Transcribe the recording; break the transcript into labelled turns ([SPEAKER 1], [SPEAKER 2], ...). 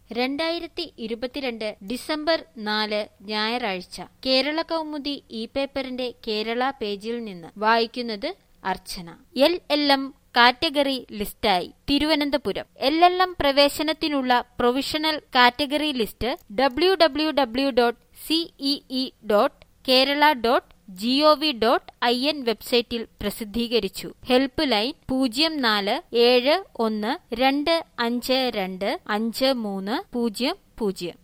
[SPEAKER 1] രണ്ടായിരത്തി ഇരുപത്തിരണ്ട് ഡിസംബർ നാല് ഞായറാഴ്ച കേരള കൗമുദി ഇ പേപ്പറിന്റെ കേരള പേജിൽ നിന്ന് വായിക്കുന്നത് Archana L L M category ലിസ്റ്റായി തിരുവനന്തപുരം എൽ എൽ എം പ്രവേശനത്തിനുള്ള provisional category list W W W dot CEE dot Kerala dot GOV dot I N വെബ്സൈറ്റിൽ പ്രസിദ്ധീകരിച്ചു ഹെൽപ്പ് ലൈൻ പൂജ്യം നാല് ഏഴ് ഒന്ന് രണ്ട് അഞ്ച് രണ്ട് അഞ്ച് മൂന്ന് പൂജ്യം പൂജ്യം